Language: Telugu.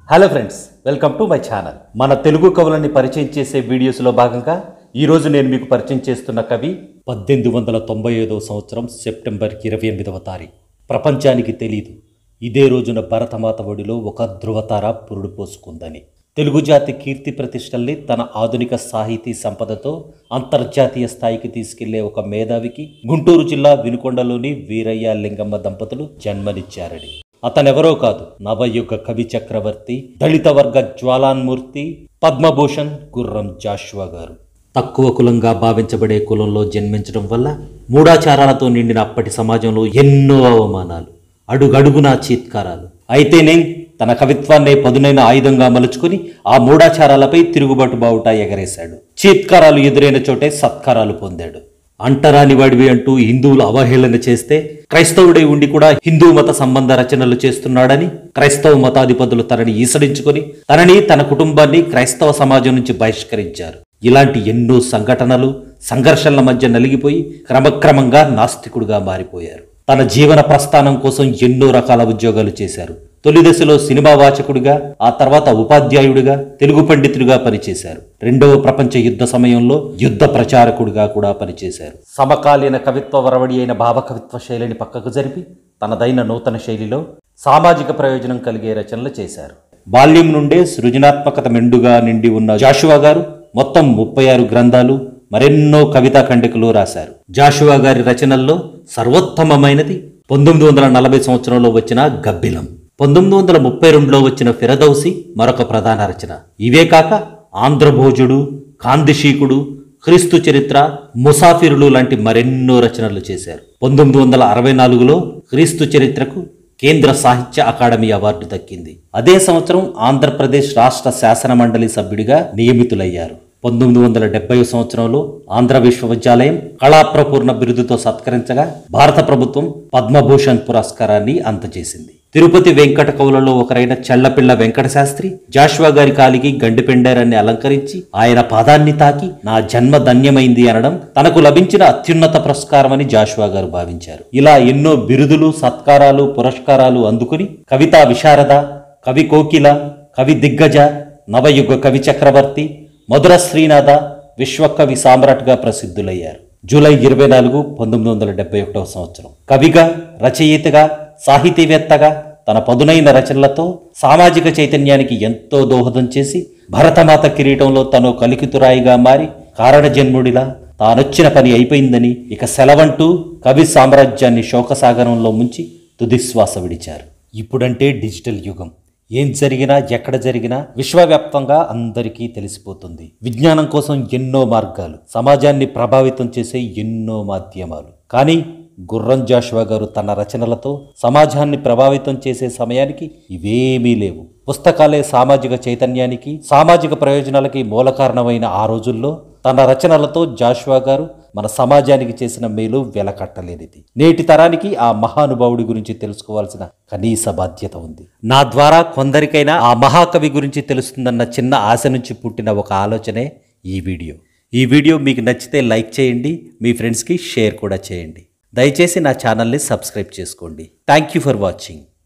hello friends welcome to my channel మన తెలుగు కవులని పరిచయం చేసే వీడియోస్లో భాగంగా ఈరోజు నేను మీకు పరిచయం చేస్తున్న కవి పద్దెనిమిది వందల తొంభై ఐదవ సంవత్సరం సెప్టెంబర్ ఇరవై ఎనిమిదవ తారీఖు ప్రపంచానికి తెలీదు ఇదే రోజున భరతమాత ఒడిలో ఒక ధృవతార పురుడు పోసుకుందని తెలుగు జాతి కీర్తి ప్రతిష్టల్ని తన ఆధునిక సాహితీ సంపదతో అంతర్జాతీయ స్థాయికి తీసుకెళ్లే ఒక మేధావికి గుంటూరు జిల్లా వినుకొండలోని వీరయ్య లింగమ్మ దంపతులు జన్మనిచ్చారని అతనెవరో కాదు నవయుగ కవి చక్రవర్తి దళిత వర్గ జ్వాలాన్మూర్తి పద్మభూషణ్ గుర్రం జాషువా గారు తక్కువ కులంగా భావించబడే కులంలో జన్మించడం వల్ల మూఢాచారాలతో నిండిన అప్పటి సమాజంలో ఎన్నో అవమానాలు అడుగడుగునా చీత్కారాలు అయితేనే తన కవిత్వాన్నే పదునైన ఆయుధంగా మలుచుకుని ఆ మూఢాచారాలపై తిరుగుబాటు బావుటా ఎగరేశాడు చీత్కారాలు ఎదురైన చోటే సత్కారాలు పొందాడు అంటరాని వాడివి అంటూ హిందువులు అవహేళన చేస్తే క్రైస్తవుడై ఉండి కూడా హిందూ మత సంబంధ రచనలు చేస్తున్నాడని క్రైస్తవ మతాధిపతులు తనని ఈసడించుకొని తనని తన కుటుంబాన్ని క్రైస్తవ సమాజం నుంచి బహిష్కరించారు ఇలాంటి ఎన్నో సంఘటనలు సంఘర్షణల మధ్య నలిగిపోయి క్రమక్రమంగా నాస్తికుడుగా మారిపోయారు తన జీవన ప్రస్థానం కోసం ఎన్నో రకాల ఉద్యోగాలు చేశారు తొలి దశలో సినిమా వాచకుడిగా ఆ తర్వాత ఉపాధ్యాయుడిగా తెలుగు పండితుడిగా పనిచేశారు రెండవ ప్రపంచ యుద్ధ సమయంలో యుద్ధ ప్రచారకుడిగా కూడా పనిచేశారు సమకాలీన కవిత్వ వరవడి అయిన భావకవిత్వ శైలిని పక్కకు జరిపి తనదైన నూతన శైలిలో సామాజిక ప్రయోజనం కలిగే రచనలు చేశారు బాల్యం నుండే సృజనాత్మకత మెండుగా నిండి ఉన్న జాషువా గారు మొత్తం ముప్పై ఆరు గ్రంథాలు మరెన్నో కవితా ఖండికలు రాశారు జాషువా గారి రచనల్లో సర్వోత్తమమైనది పంతొమ్మిది వందల నలభై సంవత్సరంలో వచ్చిన గబ్బిలం పంతొమ్మిది వందల ముప్పై రెండులో వచ్చిన ఫిరదౌసి మరొక ప్రధాన రచన ఇవే కాక ఆంధ్రభోజుడు కాందిశీకుడు క్రీస్తు చరిత్ర ముసాఫిరులు లాంటి మరెన్నో రచనలు చేశారు పంతొమ్మిది వందల అరవై నాలుగులో క్రీస్తు చరిత్రకు కేంద్ర సాహిత్య అకాడమీ అవార్డు దక్కింది అదే సంవత్సరం ఆంధ్రప్రదేశ్ రాష్ట్ర శాసన మండలి సభ్యుడిగా నియమితులయ్యారు పంతొమ్మిది వందల డెబ్బై సంవత్సరంలో ఆంధ్ర విశ్వవిద్యాలయం కళాప్రపూర్ణ బిరుదుతో సత్కరించగా భారత ప్రభుత్వం పద్మభూషణ్ పురస్కారాన్ని అందజేసింది తిరుపతి వెంకట కవులలో ఒకరైన చెళ్లపిళ్ల వెంకట శాస్త్రి జాషువా గారి కాలికి గండిపెండారాన్ని అలంకరించి ఆయన పాదాన్ని తాకి నా జన్మ ధన్యమైంది అనడం తనకు లభించిన అత్యున్నత పురస్కారమని జాషువా గారు భావించారు ఇలా ఎన్నో బిరుదులు సత్కారాలు పురస్కారాలు అందుకుని కవితా విశారద కవి కోకిల కవి దిగ్గజ నవయుగ కవి చక్రవర్తి మధుర శ్రీనాథ విశ్వకవి సామ్రాట్గా ప్రసిద్ధులయ్యారు జూలై ఇరవై నాలుగు పంతొమ్మిది వందల డెబ్బై ఒకటవ సంవత్సరం కవిగా రచయితగా సాహితీవేత్తగా తన పదునైన రచనలతో సామాజిక చైతన్యానికి ఎంతో దోహదం చేసి భరతమాత కిరీటంలో తను కలికితురాయిగా మారి కారణజన్ముడిలా తానొచ్చిన పని అయిపోయిందని ఇక సెలవంటూ కవి సామ్రాజ్యాన్ని శోకసాగరంలో ముంచి తుదిశ్వాస విడిచారు ఇప్పుడంటే డిజిటల్ యుగం ఏం జరిగినా ఎక్కడ జరిగినా విశ్వవ్యాప్తంగా అందరికీ తెలిసిపోతుంది విజ్ఞానం కోసం ఎన్నో మార్గాలు సమాజాన్ని ప్రభావితం చేసే ఎన్నో మాధ్యమాలు కానీ గుర్రం జాషువా గారు తన రచనలతో సమాజాన్ని ప్రభావితం చేసే సమయానికి ఇవేమీ లేవు పుస్తకాలే సామాజిక చైతన్యానికి సామాజిక ప్రయోజనాలకి మూల కారణమైన ఆ రోజుల్లో తన రచనలతో జాషువా గారు మన సమాజానికి చేసిన మేలు వెలకట్టలేనిది నేటి తరానికి ఆ మహానుభావుడి గురించి తెలుసుకోవాల్సిన కనీస బాధ్యత ఉంది నా ద్వారా కొందరికైనా ఆ మహాకవి గురించి తెలుస్తుందన్న చిన్న ఆశ నుంచి పుట్టిన ఒక ఆలోచనే ఈ వీడియో ఈ వీడియో మీకు నచ్చితే లైక్ చేయండి మీ ఫ్రెండ్స్కి షేర్ కూడా చేయండి దయచేసి నా ఛానల్ని సబ్స్క్రైబ్ చేసుకోండి థ్యాంక్ యూ ఫర్ వాచింగ్